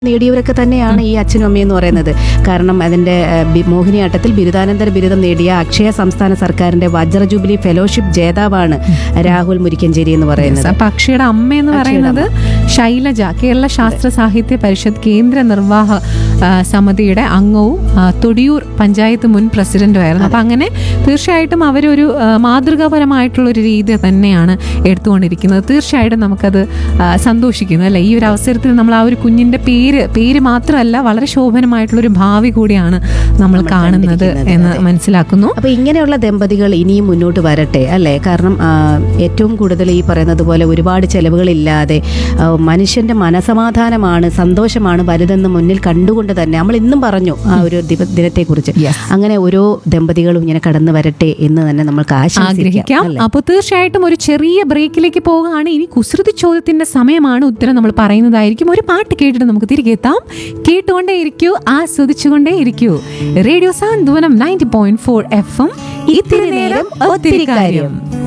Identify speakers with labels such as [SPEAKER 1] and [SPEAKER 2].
[SPEAKER 1] നേടിയവരൊക്കെ തന്നെയാണ് ഈ അച്ഛനും അമ്മയും എന്ന് പറയുന്നത് കാരണം അതിന്റെ ഏഹ്, ബി- മോഹിനിയാട്ടത്തിൽ ബിരുദാനന്തര ബിരുദം നേടിയ അക്ഷയ സംസ്ഥാന സർക്കാരിന്റെ വജ്ര ജൂബിലി ഫെലോഷിപ്പ് ജേതാവാണ് രാഹുൽ മുരിക്കഞ്ചേരി എന്ന് പറയുന്നത്
[SPEAKER 2] അപ്പൊ അക്ഷയുടെ അമ്മ എന്ന് പറയുന്നത് ശൈലജ കേരള ശാസ്ത്ര സാഹിത്യ പരിഷത്ത് കേന്ദ്ര നിർവാഹ ആ, സമിതിയുടെ അംഗവും ആ, തൊടിയൂർ പഞ്ചായത്ത് മുൻ പ്രസിഡന്റും ആയിരുന്നു അപ്പൊ അങ്ങനെ തീർച്ചയായിട്ടും അവരൊരു ആ, മാതൃകാപരമായിട്ടുള്ള ഒരു രീതി തന്നെയാണ് എടുത്തുകൊണ്ടിരിക്കുന്നത് തീർച്ചയായിട്ടും നമുക്കത് ആ, സന്തോഷിക്കുന്നു അല്ലെ ഈ ഒരു അവസരത്തിൽ നമ്മൾ ആ ഒരു കുഞ്ഞിന്റെ പേര് പേര് മാത്രമല്ല വളരെ ശോഭനമായിട്ടുള്ള ഒരു ഭാവി കൂടിയാണ് നമ്മൾ കാണുന്നത് എന്ന് മനസ്സിലാക്കുന്നു
[SPEAKER 1] അപ്പൊ ഇങ്ങനെയുള്ള ദമ്പതികൾ ഇനിയും മുന്നോട്ട് വരട്ടെ അല്ലേ കാരണം ആ, ഏറ്റവും കൂടുതൽ ഈ പറയുന്നത് പോലെ ഒരുപാട് ചെലവുകളില്ലാതെ ആ, മനുഷ്യന്റെ മനസമാധാനമാണ് സന്തോഷമാണ് വലുതെന്ന് മുന്നിൽ കണ്ടുകൊണ്ട് തന്നെ നമ്മൾ ഇന്നും പറഞ്ഞു ആ ഒരു ദിനത്തെ കുറിച്ച്
[SPEAKER 2] Yes.
[SPEAKER 1] അങ്ങനെ ഓരോ ദമ്പതികളും ഇങ്ങനെ കടന്നു വരട്ടെ എന്ന് തന്നെ നമ്മൾക്ക് ആശംസിക്കാം
[SPEAKER 2] ആഗ്രഹിക്കാം
[SPEAKER 1] അല്ലേ?
[SPEAKER 2] അപ്പോൾ തീർച്ചയായിട്ടും ഒരു ചെറിയ ബ്രേക്കിലേക്ക് പോവുകയാണ് ഇനി കുസൃതി ചോദ്യത്തിന്റെ സമയമാണ് ഉത്തരം നമ്മൾ പറയുന്നതായിരിക്കും ഒരു പാട്ട് കേട്ടിട്ട് നമുക്ക് തിരികെ എത്താം കേട്ടുകൊണ്ടേ ഇരിക്കൂ ആസ്വദിച്ചുകൊണ്ടേ ഇരിക്കൂ radio Santhwanam ninety point four F M ഇത്തിരി നേരം ഒത്തിരി കാര്യം